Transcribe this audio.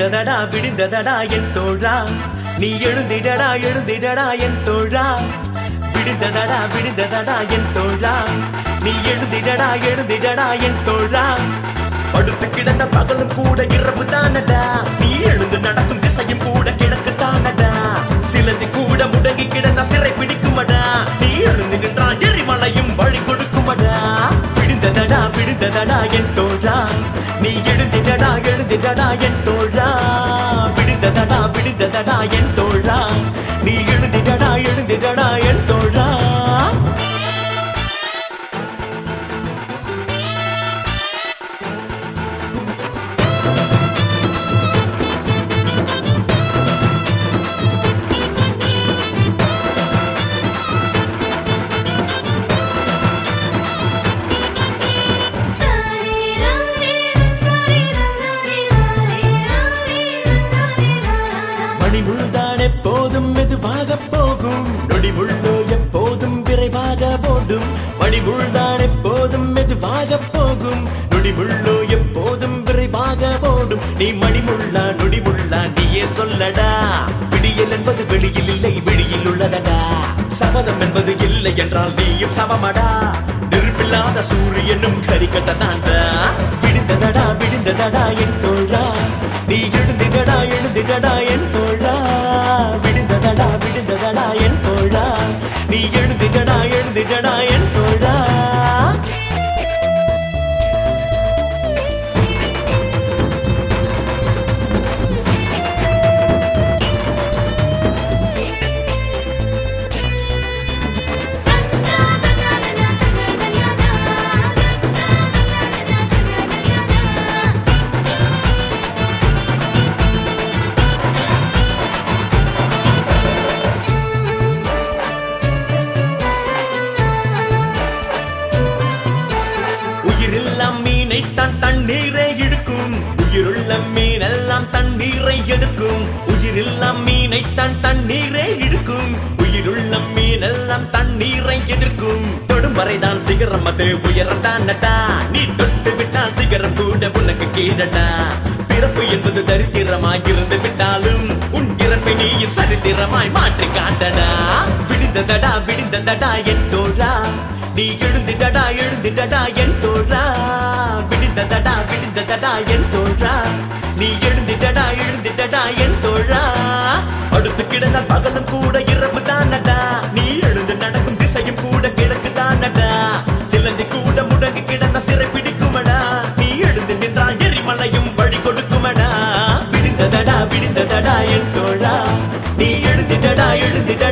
விடிந்ததடா விடிந்ததடா என் தோழா நீ எழுந்திடடா எழுந்திடடா என் தோழா விடிந்ததடா விடிந்ததடா என் தோழா நீ எழுந்திடடா எழுந்திடடா என் தோழா படுத்து கிடந்த பகலும் கூட இரவு தானடா நீ எழுந்து நடக்கும் திசையும் கூட கிழக்கு தானடா சிலந்தி கூட முடங்கி கிடந்த சிறை பிடிக்குமடா நீ எழுந்து நின்றால் எரிமலையும் வழி கொடுக்குமடா விழுந்ததடா விழுந்ததடா என் தோழா நீ எழுந்திடடா எழுந்திடடா என் தோழா விழுந்ததடா விழுந்ததடா என் தோழா நீ எழுந்திடடா எழுந்திடடா என் தோழா மணிமுள்தான் எப்போதும் மெதுவாக போகும் நொடிமுள்ளோ எப்போதும் விரைவாக ஓடும் மணிமுள்தான் எப்போதும் மெதுவாக போகும் நொடிமுள்ளோ எப்போதும் விரைவாக ஓடும் நீ மணிமுள்ளா நொடிமுள்ளா நீயே சொல்லடா விடியல் என்பது வெளியில் இல்லை வெளியில் உள்ளதடா சபதம் என்பது இல்லை என்றால் நீயும் சவமடா நெருப்பில்லாத சூரியனும் கரிக்கட்டதாண்டா விடிந்ததடா விடிந்ததடா என் தோழா நீ எழுந்திடடா எழுந்திடடா என் தோழா விடிந்ததடா விடிந்ததடா என் தோழா நீ எழுந்திடடா எழுந்திடடா என் தோழா உயிரில்லாம் மீனைத்தான் தண்ணீரை இழுக்கும் உயிருள்ள மீனெல்லாம் தண்ணீரை எடுக்கும் உயிரில்லாம் மீனைத்தான் தண்ணீரை இழுக்கும் உயிருள்ள மீனெல்லாம் தண்ணீரை எதிர்க்கும் தொடும் வரைதான் சிகரம் அது உயரம் தானடா நீ தொட்டு விட்டால் சிகரம் கூட உனக்கு கீழடா பிறப்பு என்பது தரித்திரமாய் இருந்து விட்டாலும் உன் இறப்பை நீயும் சரித்திரமாய் மாற்றி காட்டடா விடிந்ததடா விடிந்ததடா என் தோழா நீ எழுந்திடடா எழுந்திடடா என் தோழா விடிந்ததடா விடிந்ததடா என் தோழா நீ எழுந்திடடா எழுந்திடடா என் தோழா அடுத்து கிடந்த பகலும் கூட இரவு தானடா நீ எழுந்து நடக்கும் திசையும் கூட கிழக்கு தானடா சிலந்தி கூட முடங்கி கிடந்த சிறை பிடிக்குமடா நீ எழுந்து நின்றால் எரிமலையும் வழி கொடுக்குமடா விடிந்ததடா விடிந்ததடா என் தோழா நீ எழுந்திடடா எழுந்திட